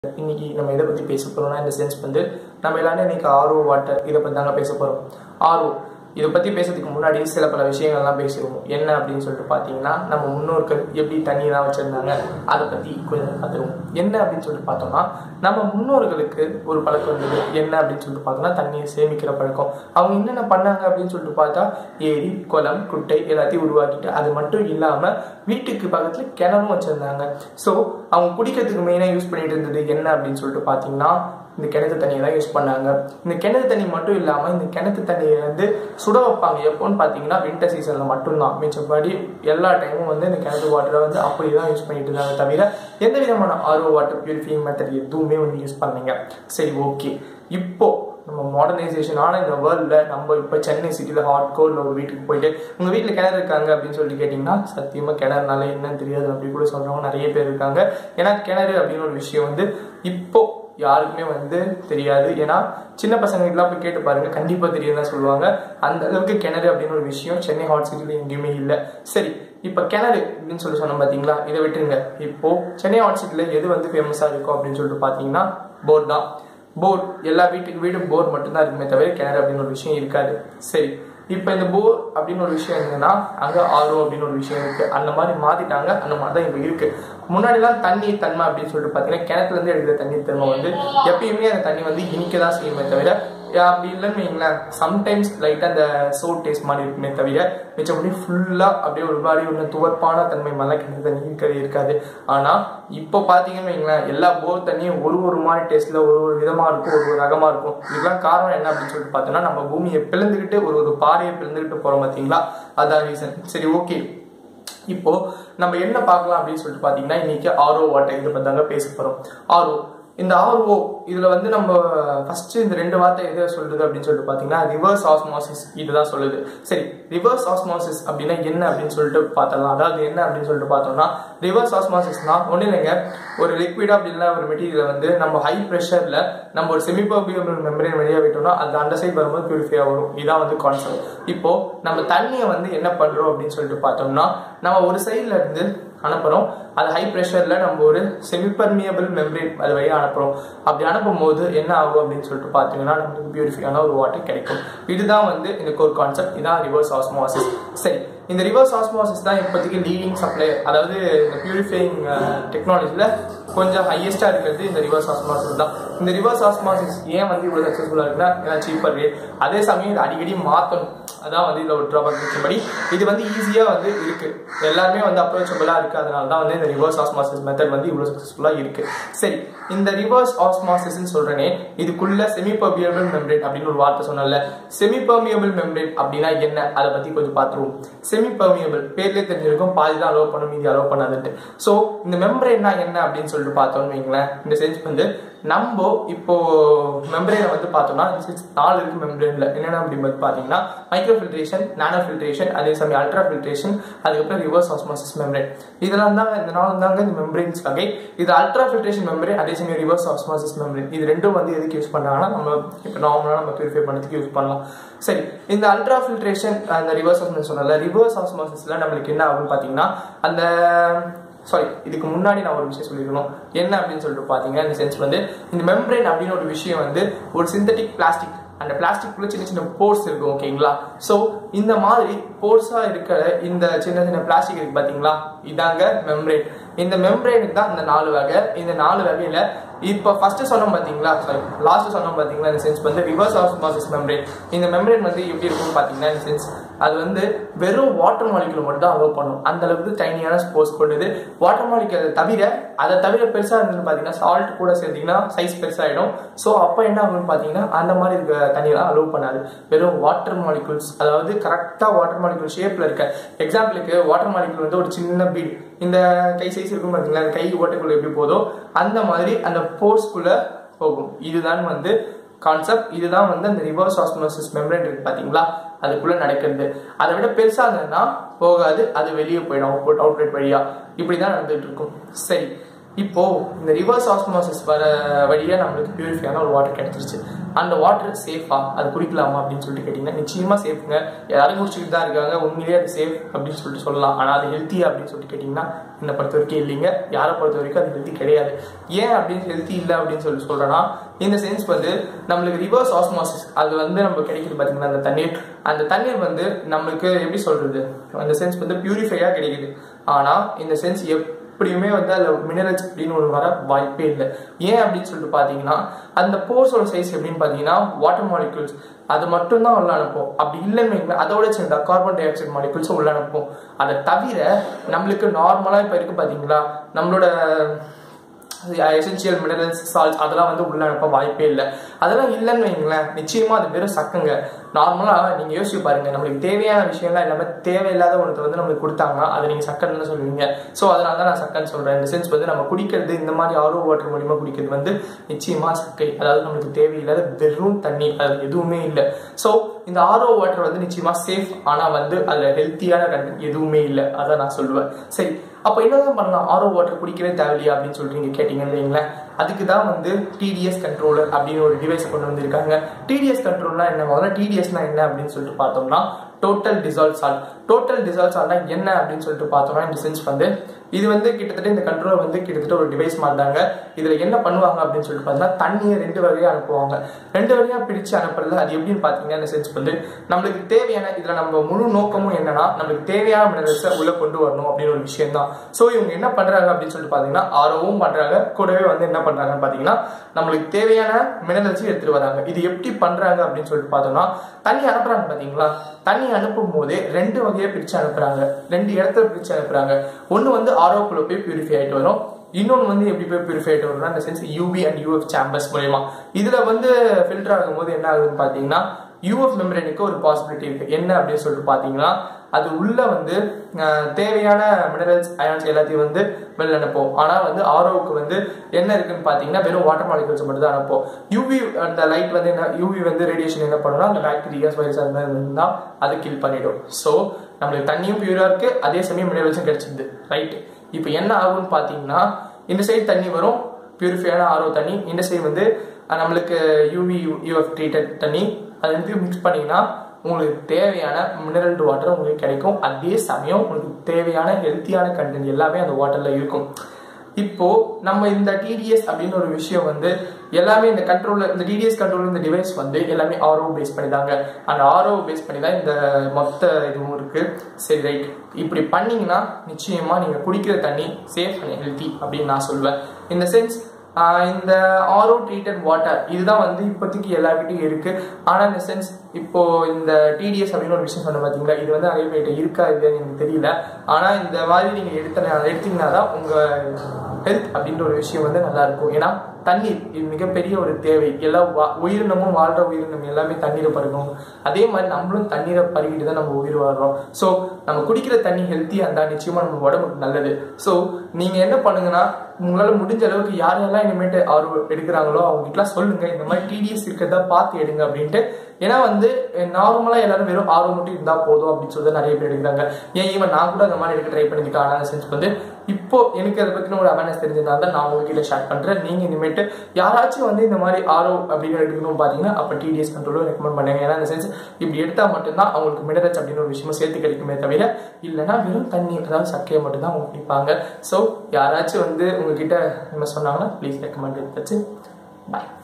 இன்னைக்கு நம்ம எதை பற்றி பேச போகிறோம்னா இந்த சென்ஸ் வந்து நம்ம எல்லாரும் இன்னைக்கு ஆர்ஓ வாட்டர் இதை பற்றி தாங்க பேச போகிறோம் ஆர்ஓ இதை பற்றி பேசுறதுக்கு முன்னாடி சில பல விஷயங்கள்லாம் பேசிடுவோம் என்ன அப்படின்னு சொல்லிட்டு பார்த்தீங்கன்னா நம்ம முன்னோர்கள் எப்படி தண்ணியெல்லாம் வச்சுருந்தாங்க அதை பற்றி கொஞ்சம் பார்த்துருவோம் என்ன அப்படின்னு சொல்லிட்டு பார்த்தோம்னா நம்ம முன்னோர்களுக்கு ஒரு பழக்கம் இருந்தது என்ன அப்படின்னு சொல்லிட்டு பார்த்தோம்னா தண்ணியை சேமிக்கிற பழக்கம் அவங்க என்னென்ன பண்ணாங்க அப்படின்னு சொல்லிட்டு பார்த்தா ஏரி குளம் குட்டை எல்லாத்தையும் உருவாக்கிட்டு அது மட்டும் இல்லாமல் வீட்டுக்கு பக்கத்தில் கிணறும் வச்சுருந்தாங்க ஸோ அவங்க குடிக்கிறதுக்கு மெயினாக யூஸ் பண்ணிட்டு இருந்தது என்ன அப்படின்னு சொல்லிட்டு பார்த்தீங்கன்னா இந்த கிணத்து தண்ணியை தான் யூஸ் பண்ணாங்க இந்த கிணத்து தண்ணி மட்டும் இல்லாமல் இந்த கிணத்து தண்ணியை வந்து சுட வைப்பாங்க எப்போன்னு பார்த்தீங்கன்னா வின்டர் சீசனில் மட்டும்தான் மிச்சப்படி எல்லா டைமும் வந்து இந்த கிணத்து வாட்டரை வந்து அப்படி தான் யூஸ் பண்ணிட்டு இருந்தாங்க தவிர எந்த விதமான ஆர்ஓ வாட்டர் பியூரிஃபைங் மெத்தட் எதுவுமே வந்து யூஸ் பண்ணீங்க சரி ஓகே இப்போ நம்ம மாடர்னைசேஷன் ஆன இந்த வேர்ல்டில் நம்ம இப்போ சென்னை சிட்டியில் ஹாட் கோல்டில் ஒரு வீட்டுக்கு போயிட்டு உங்கள் வீட்டில் கிணறு இருக்காங்க அப்படின்னு சொல்லிட்டு கேட்டிங்கன்னா சத்தியமாக கிணறுனால என்னன்னு தெரியாது அப்படி கூட சொல்கிறவங்க நிறைய பேர் இருக்காங்க ஏன்னா கிணறு அப்படின்னு ஒரு விஷயம் வந்து இப்போ யாருக்குமே வந்து தெரியாது ஏன்னா சின்ன பசங்களுக்குலாம் போய் கேட்டு பாருங்க கண்டிப்பா தெரியும் தான் சொல்லுவாங்க அந்த அளவுக்கு கிணறு அப்படின்னு ஒரு விஷயம் சென்னை ஹாட் சிட்டில எங்கேயுமே இல்லை சரி இப்போ கிணறு அப்படின்னு சொல்லி சொன்னோம் பார்த்தீங்களா இதை விட்டுருங்க இப்போ சென்னை ஹாட் சிட்டில எது வந்து ஃபேமஸாக இருக்கும் அப்படின்னு சொல்லிட்டு பார்த்தீங்கன்னா போர் தான் போர் எல்லா வீட்டுக்கு வீடு போர் மட்டும்தான் இருக்குமே தவிர கிணறு அப்படின்னு ஒரு விஷயம் இருக்காது சரி இப்போ இந்த போர் அப்படின்னு ஒரு விஷயம் இருந்ததுன்னா அங்கே ஆர்ஓ அப்படின்னு ஒரு விஷயம் இருக்கு அந்த மாதிரி மாத்திட்டாங்க அந்த மாதிரி தான் இப்போ இருக்கு முன்னாடிலாம் தண்ணி தன்மை அப்படின்னு சொல்லிட்டு பார்த்தீங்கன்னா கிணத்துல இருந்து எடுக்கிற தண்ணி தன்மை வந்து எப்பயுமே அந்த தண்ணி வந்து இனிக்க தான் செய்யுமே தவிர அப்படி இல்லைன்னு வைங்களேன் சம்டைம்ஸ் லைட்டாக அந்த சோ டேஸ்ட் மாதிரி இருக்குமே தவிர மிச்சப்படி ஃபுல்லாக அப்படியே ஒரு மாதிரி ஒன்று துவர்ப்பான தன்மை மாதிரிலாம் கிணத்து தண்ணி இருக்கவே இருக்காது ஆனால் இப்போ பார்த்தீங்கன்னு வைங்களேன் எல்லா போர் தண்ணியும் ஒரு ஒரு மாதிரி டேஸ்ட்டில் ஒரு ஒரு விதமாக இருக்கும் ஒரு ஒரு ரகமாக இருக்கும் இதுக்கெல்லாம் காரணம் என்ன அப்படின்னு சொல்லிட்டு பார்த்தோன்னா நம்ம பூமியை பிளந்துக்கிட்டு ஒரு ஒரு பாறையை பிளந்துக்கிட்டு போகிறோம் பார்த்தீங்களா அதான் ரீசன் சரி ஓகே இப்போ நம்ம என்ன பார்க்கலாம் அப்படின்னு சொல்லிட்டு பார்த்தீங்கன்னா இன்னைக்கு ஆர்ஓ வாட்டர் இதை பற்றி தாங்க பேச போகிறோம் ஆர்ஓ இந்த ஆர்ஓ இதுல வந்து நம்ம ஃபர்ஸ்ட் இந்த ரெண்டு வார்த்தை எதை சொல்லுது அப்படின்னு சொல்லிட்டு பாத்தீங்கன்னா ரிவர்ஸ் ஆஸ்மாசிஸ் இதுதான் சொல்லுது சரி ரிவர்ஸ் ஆஸ்மாசிஸ் அப்படின்னா என்ன அப்படின்னு சொல்லிட்டு பார்த்தலாம் அதாவது என்ன அப்படின்னு சொல்லிட்டு பார்த்தோம்னா ரிவர்ஸ் ஆஸ்மாசிஸ்னா ஒன்றும் இல்லைங்க ஒரு லிக்விட் அப்படின்னா ஒரு மெட்டீரியல் வந்து நம்ம ஹை ப்ரெஷர்ல நம்ம ஒரு செமிபர்பியபிள் மெம்பரேன் வெளியே விட்டோம்னா அது அந்த சைடு வரும்போது பியூரிஃபை வரும் இதான் வந்து கான்செப்ட் இப்போ நம்ம தண்ணியை வந்து என்ன பண்றோம் அப்படின்னு சொல்லிட்டு பார்த்தோம்னா நம்ம ஒரு சைட்ல இருந்து அனுப்புகிறோம் அது ஹை ப்ரெஷரில் நம்ம ஒரு செமிபர்மியபிள் மெம்பரேன் அது வழியாக அனுப்புகிறோம் அப்படி அனுப்பும் போது என்ன ஆகும் அப்படின்னு சொல்லிட்டு பார்த்தீங்கன்னா நமக்கு பியூரிஃபையான ஒரு வாட்டர் கிடைக்கும் இதுதான் வந்து இந்த ஒரு கான்செப்ட் இதான் ரிவர்ஸ் ஆஸ்மோசிஸ் சரி இந்த ரிவர்ஸ் ஆஸ்மோசிஸ் தான் இப்போதைக்கு லீடிங் சப்ளை அதாவது இந்த பியூரிஃபைங் டெக்னாலஜியில் கொஞ்சம் ஹையஸ்ட்டாக இருக்கிறது இந்த ரிவர்ஸ் ஆஸ்மாசிஸ் தான் இந்த ரிவர்ஸ் ஆஸ்மாசிஸ் ஏன் வந்து இவ்வளோ சக்ஸஸ்ஃபுல்லாக இருக்குன்னா ஏன்னா சீப்பர் ரேட் அதே சமயம் இது அடிக்கடி மாற்றணும் அதான் வந்து இதில் ஒரு ட்ராபேக் வச்சபடி இது வந்து ஈஸியாக வந்து இருக்கு எல்லாருமே வந்து அப்ரோச்சபிளாக இருக்கு அதனால தான் வந்து இந்த ரிவர்ஸ் ஆஸ்மாசிஸ் மெத்தட் வந்து இவ்வளோ சக்ஸஸ்ஃபுல்லாக இருக்கு சரி இந்த ரிவர்ஸ் ஆஸ்மாசிஸ்ன்னு சொல்றேனே இதுக்குள்ள செமி பர்மியபிள் மெம்பரேன் அப்படின்னு ஒரு வார்த்தை சொன்னல செமி பர்மியபிள் மெம்பரேன் அப்படின்னா என்ன அதை பத்தி கொஞ்சம் பார்த்துருவோம் செமி பர்மியபிள் பேர்லேயே தெரிஞ்சிருக்கும் பாதி தான் அலோவ் பண்ணும் மீதி அலோவ் பண்ணாதுன்ட்டு ஸோ இந்த மெம்பரேன்னா என்ன அப்படின்னு சொல்லிட்டு பார்த்தோம்னு வைங்களேன் இந்த சென்ஸ் வந்து நம்ம இப்போ மெம்பரேனை வந்து பார்த்தோம்னா நாலு இருக்கு மெம்பரேன்ல என்னென்ன அப்படின்னு பார்த்தீங்கன்னா மைக்ரோ ஃபில்ட்ரேஷன் நானோ ஃபில்ட்ரேஷன் அதே சமயம் அல்ட்ரா ஃபில்ட்ரேஷன் அதுக்கப்புறம் ரிவர்ஸ் ஆஸ்மாசிஸ் மெம்பரேன் இதெல்லாம் தான் இந்த நாலு தாங்க இந்த மெம்பரேன்ஸ் வகை இது அல்ட்ரா ஃபில்ட்ரேஷன் மெம்பரேன் அதே சமயம் ரிவர்ஸ் ஆஸ்மாசிஸ் மெம்பரேன் இது ரெண்டும் வந்து எதுக்கு யூஸ் பண்ணாங்கன்னா நம்ம இப்போ நார்மலாக நம்ம பியூரிஃபை பண்ணுறதுக்கு யூஸ் பண்ணலாம் சரி இந்த அல்ட்ரா ஃபில்ட்ரேஷன் அந்த ரிவர்ஸ் ஆஸ்மாசிஸ் சொன்னல ரிவர்ஸ் ஆஸ்மாசிஸ்ல நம்மளுக்கு என்ன ஆகும்னு பார்த்தீங்கன்னா அந்த சாரி இதுக்கு முன்னாடி நான் ஒரு விஷயம் சொல்லியிருக்கணும் என்ன அப்படின்னு சொல்லிட்டு பார்த்தீங்கன்னா இந்த சென்ஸ் வந்து இந்த மெம்பரேன் அப்படின்னு ஒரு விஷயம் வந்து ஒரு சிந்தட்டிக் பிளாஸ்டிக் அந்த பிளாஸ்டிக்குள்ள சின்ன சின்ன போர்ஸ் இருக்கும் ஓகேங்களா ஸோ இந்த மாதிரி போர்ஸாக இருக்கிற இந்த சின்ன சின்ன பிளாஸ்டிக் இருக்கு பார்த்தீங்களா இதாங்க மெம்பரேன் இந்த மெம்பரேனுக்கு தான் இந்த நாலு வகை இந்த நாலு வகையில இப்போ ஃபர்ஸ்ட் சொன்னோம் பார்த்தீங்களா சாரி லாஸ்ட் சொன்னோம் பார்த்தீங்களா இந்த சென்ஸ் வந்து ரிவர்ஸ் ஆஸ்மாசிஸ் மெம்பரேன் இந்த மெம்பரேன் வந்து எப்படி இருக்கும்னு பார்த்தீங்கன்னா இந்த சென்ஸ் அது வந்து வெறும் வாட்டர் மாலிகுல் மட்டும் தான் அலோவ் பண்ணும் அந்த அளவுக்கு டைனியான ஸ்போர்ஸ் கொண்டது வாட்டர் மாலிகுல் தவிர அதை தவிர பெருசாக இருந்தது பார்த்தீங்கன்னா சால்ட் கூட சேர்த்தீங்கன்னா சைஸ் பெருசாகிடும் ஸோ அப்போ என்ன ஆகும்னு பார்த்தீங்கன்னா அந்த மாதிரி இருக்க தண்ணியெல்லாம் அலோவ் பண்ணாது வெறும் வாட்டர் மாலிகுல்ஸ் அதாவது கரெக்டாக வாட்டர் மாலிகுல் ஷேப்பில் இருக்க எக்ஸாம்பிளுக்கு வாட்டர் மாலிகுல் வந்து ஒரு சின்ன பீட் இந்த கை சைஸ் இருக்கும் பார்த்தீங்களா அந்த கை ஓட்டைக்குள்ள எப்படி போதோ அந்த மாதிரி அந்த போர்ஸ்குள்ள போகும் இதுதான் வந்து கான்செப்ட் இதுதான் வந்து அந்த ரிவர்ஸ் ஆஸ்மோசிஸ் மெம்பரேன் இருக்கு பார்த்தீங்களா அதுக்குள்ள நடக்கிறது அதை விட பெருசா இருந்ததுன்னா போகாது அது வெளியே போயிடும் அவுட் அவுட்லெட் வழியா இப்படிதான் நடந்துட்டு இருக்கும் சரி இப்போ இந்த ரிவர்ஸ் ஆஸ்மோசிஸ் வர வழியா நம்மளுக்கு பியூரிஃபையான ஒரு வாட்டர் கிடைச்சிருச்சு அந்த வாட்டர் சேஃபா அது குடிக்கலாமா அப்படின்னு சொல்லிட்டு கேட்டிங்கன்னா நிச்சயமா சேஃப்ங்க எல்லாரும் குடிச்சிட்டு தான் இருக்காங்க உண்மையிலேயே அது சேஃப் அப்படின்னு சொல்லிட்டு சொல்லலாம் ஆனால் அது ஹெல்த்தி அப்படின்னு சொல்லிட்டு கேட்டிங்கன்னா என்னை பொறுத்த வரைக்கும் இல்லைங்க யாரை பொறுத்த வரைக்கும் அது ஹெல்த்தி கிடையாது ஏன் அப்படின்னு ஹெல்த்தி இல்லை அப்படின்னு சொல்லி சொல்றேன்னா இந்த சென்ஸ் வந்து நம்மளுக்கு ரிவர்ஸ் ஆஸ்மோசிஸ் அது வந்து நம்ம கிடைக்குது பார்த்தீங்கன்னா அந்த தண்ணீர் அந்த தண்ணீர் வந்து நம்மளுக்கு எப்படி சொல்றது அந்த சென்ஸ் வந்து பியூரிஃபையாக கிடைக்குது ஆனால் இந்த சென்ஸ் எப் எப்படியுமே வந்து அதில் மினரல்ஸ் அப்படின்னு ஒரு வர வாய்ப்பே இல்லை ஏன் அப்படின்னு சொல்லிட்டு பார்த்தீங்கன்னா அந்த போர்ஸோட சைஸ் எப்படின்னு பார்த்தீங்கன்னா வாட்டர் மாலிகூல்ஸ் அது மட்டும்தான் உள்ள அனுப்பும் அப்படி இல்லைன்னு வைங்களேன் அதோட சேர்ந்த கார்பன் டை ஆக்சைடு மாலிகூல்ஸும் உள்ள அனுப்பும் அதை தவிர நம்மளுக்கு நார்மலாக இப்போ இருக்கு பார்த்தீங்களா நம்மளோட எசென்சியல் மினரல்ஸ் சால்ட்ஸ் அதெல்லாம் வந்து உள்ள அனுப்ப வாய்ப்பே இல்லை அதெல்லாம் இல்லைன்னு வைங்களேன் நிச்சயமா அது வெறும் சக்குங்க நார்மலாக நீங்கள் யோசிச்சு பாருங்க நம்மளுக்கு தேவையான விஷயம்லாம் எல்லாமே தேவையில்லாத ஒன்று வந்து நம்மளுக்கு கொடுத்தாங்கன்னா அதை நீங்கள் சக்கன்னு சொல்லுவீங்க ஸோ அதனால தான் நான் சக்கன்னு சொல்கிறேன் இந்த சென்ஸ் வந்து நம்ம குடிக்கிறது இந்த மாதிரி ஆர்வ வாட்டர் மூலியமாக குடிக்கிறது வந்து நிச்சயமா சக்கை அதாவது நம்மளுக்கு தேவையில்லாத வெறும் தண்ணி அது எதுவுமே இல்லை ஸோ இந்த ஆர்ஓ வாட்டர் வந்து நிச்சயமா சேஃப் ஆனால் வந்து அதில் ஹெல்த்தியான கண்டென்ட் எதுவுமே இல்லை அதான் நான் சொல்லுவேன் சரி அப்போ என்னதான் பண்ணலாம் ஆர்ஓ வாட்டர் குடிக்கவே தேவையில்லையா அப்படின்னு சொல்லிட்டு நீங்கள் கேட்டீங்கன்னு வைங்களேன் அதுக்கு தான் வந்து டிடிஎஸ் கண்ட்ரோலர் அப்படின்னு ஒரு டிவைஸை கொண்டு வந்திருக்காங்க டிடிஎஸ் கண்ட்ரோல்னா என்ன முதல்ல டிடிஎஸ்னா என்ன அப்படின்னு சொல்லிட்டு பார்த்தோம்னா total dissolve salt total dissolve சால்ட்னா என்ன அப்படின்னு சொல்லிட்டு பார்த்தோம்னா இந்த சென்ஸ் வந்து இது வந்து கிட்டத்தட்ட இந்த கண்ட்ரோலர் வந்து கிட்டத்தட்ட ஒரு டிவைஸ் மாதிரி தாங்க இதுல என்ன பண்ணுவாங்க அப்படின்னு சொல்லிட்டு பார்த்தீங்கன்னா தண்ணியை ரெண்டு வகையா அனுப்புவாங்க ரெண்டு வகையா பிரிச்சு அனுப்புறது அது எப்படின்னு பார்த்தீங்கன்னா இந்த சென்ஸ் வந்து நம்மளுக்கு தேவையான இதுல நம்ம முழு நோக்கமும் என்னன்னா நம்மளுக்கு தேவையான மினரல்ஸை உள்ள கொண்டு வரணும் அப்படின்னு ஒரு விஷயம் தான் ஸோ இவங்க என்ன பண்றாங்க அப்படின்னு சொல்லிட்டு பார்த்தீங்கன்னா ஆர்வமும் பண்றாங்க கூடவே வந்து என்ன பண்றாங்கன்னு பார்த்தீங்கன்னா நம்மளுக்கு தேவையான மினரல்ஸையும் எடுத்துட்டு வராங்க இது எப்படி பண்றாங்க அப்படின்னு சொல்லிட்டு பார்த்தோம்னா தண்ணி அனுப்புறாங்க பாத்தீங்களா தண்ணி அனுப்பும் போதே ரெண்டு வகையா பிரிச்சு அனுப்புறாங்க ரெண்டு இடத்துல பிரிச்சு அனுப்புறாங்க ஒன்னு வந்து ஆரோக்குள்ள போய் பியூரிஃபை ஆயிட்டு வரும் இன்னொன்று வந்து எப்படி போய் பியூரிஃபை ஆகிட்டு வரும்னா இந்த சென்ஸ் யூவி அண்ட் யூஎஃப் சாம்பர்ஸ் மூலயமா இதில் வந்து ஃபில்டர் ஆகும்போது என்ன ஆகுதுன்னு பார்த்தீங்கன்னா யூஎஃப் மெம்பரேனுக்கு ஒரு பாசிபிலிட்டி இருக்கு என்ன அப்படின்னு சொல்லிட்டு பார்த்தீங்கன்னா அது உள்ள வந்து தேவையான மினரல்ஸ் அயான்ஸ் எல்லாத்தையும் வந்து வெளில அனுப்போம் ஆனால் வந்து ஆரோவுக்கு வந்து என்ன இருக்குன்னு பார்த்தீங்கன்னா வெறும் வாட்டர் மாலிகல்ஸ் மட்டும் தான் அனுப்போம் யூவி அந்த லைட் வந்து என்ன யூவி வந்து ரேடியேஷன் என்ன பண்ணுன்னா அந்த பாக்டீரியாஸ் வைரஸ் அந்த மாதிரி இருந்தால் அது கில் பண்ணிடும் ஸோ நம்மளுக்கு தண்ணியும் பியூரா இருக்கு அதே சமயம் மினரல்ஸும் கிடைச்சிது ரைட் இப்போ என்ன ஆகும்னு பார்த்தீங்கன்னா இந்த சைடு தண்ணி வரும் பியூரிஃபையான ஆரோ தண்ணி இந்த சைடு வந்து நம்மளுக்கு யூவி யூஎஃப் ட்ரீட்டட் தண்ணி அது வந்து மிக்ஸ் பண்ணிங்கன்னா உங்களுக்கு தேவையான மினரல் வாட்டர் உங்களுக்கு கிடைக்கும் அதே சமயம் உங்களுக்கு தேவையான ஹெல்த்தியான கண்டென்ட் எல்லாமே அந்த வாட்டர்ல இருக்கும் இப்போ நம்ம இந்த டிடிஎஸ் அப்படின்னு ஒரு விஷயம் வந்து எல்லாமே இந்த கண்ட்ரோல் இந்த டிடிஎஸ் கண்ட்ரோல் இந்த டிவைஸ் வந்து எல்லாமே ஆர்ஓ பேஸ் பண்ணி தாங்க அந்த ஆர்ஓ பேஸ் பண்ணி தான் இந்த மொத்த இதுவும் இருக்கு சரி ரைட் இப்படி பண்ணீங்கன்னா நிச்சயமா நீங்க குடிக்கிற தண்ணி சேஃப் அண்ட் ஹெல்த்தி அப்படின்னு நான் சொல்லுவேன் இந்த சென்ஸ் இந்த ஆரோ ட்ரீட்டட் வாட்டர் இதுதான் வந்து இப்போதைக்கு எல்லார்கிட்டையும் இருக்கு ஆனால் இந்த சென்ஸ் இப்போ இந்த டிடிஎஸ் அப்படின்னு ஒரு விஷயம் சொன்ன பார்த்தீங்களா இது வந்து நிறைய பேர்கிட்ட இருக்கா இல்லைன்னு எனக்கு தெரியல ஆனால் இந்த மாதிரி நீங்கள் எடுத்த எடுத்தீங்கன்னா தான் உங்கள் ஹெல்த் அப்படின்ற ஒரு விஷயம் வந்து நல்லா இருக்கும் ஏன்னா தண்ணீர் இது மிகப்பெரிய ஒரு தேவை எல்லா உயிரினமும் வாழ்ற உயிரினம் எல்லாமே தண்ணீரை பருகும் அதே மாதிரி நம்மளும் தண்ணீரை பருகிட்டு தான் நம்ம உயிர் வாழ்றோம் ஸோ நம்ம குடிக்கிற தண்ணி ஹெல்த்தியாக இருந்தால் நிச்சயமா நம்ம உடம்புக்கு நல்லது ஸோ நீங்க என்ன பண்ணுங்கன்னா உங்களால முடிஞ்ச அளவுக்கு யாரெல்லாம் இனிமேட்டு ஆர்வம் எடுக்கிறாங்களோ அவங்க கிட்டலாம் சொல்லுங்க இந்த மாதிரி டிடிஎஸ் இருக்கிறதா பார்த்து எடுங்க அப்படின்ட்டு ஏன்னா வந்து நார்மலா எல்லாரும் வெறும் ஆர்வம் மட்டும் இருந்தா போதும் அப்படின்னு சொல்லி நிறைய பேர் எடுக்கிறாங்க ஏன் ஈவன் நான் கூட அந்த மாதிரி எடுக்க ட்ரை பண்ணிக்கிட்டேன் ஆனால் சென்ஸ் வந்து இப்போ எனக்கு அதை பத்தின ஒரு அவேர்னஸ் தெரிஞ்சதுனால தான் நான் உங்ககிட்ட ஷேர் பண்றேன் நீங்க இனிமேட்டு யாராச்சும் வந்து இந்த மாதிரி ஆரோ அப்படின்னு எடுக்கணும் பாத்தீங்கன்னா அப்ப டிடிஎஸ் கண்ட்ரோலும் ரெக்கமெண்ட் பண்ணுங்க ஏன்னா இந்த சென்ஸ் இப்படி எடுத்தா மட்டும்தான் அவங்களுக்கு மினரல்ஸ் அப்படின்னு ஒரு விஷயமா சேர்த்து கிடைக்குமே தவிர இல்லைன்னா வெறும் தண்ணி அதாவது சக்கையை மட்டும் தான் அவங்க குடிப்பாங்க ஸோ யாராச்சும் வந்து உங்ககிட்ட என்ன சொன்னாங்கன்னா ப்ளீஸ் ரெக்கமெண்ட் வச்சு பாய்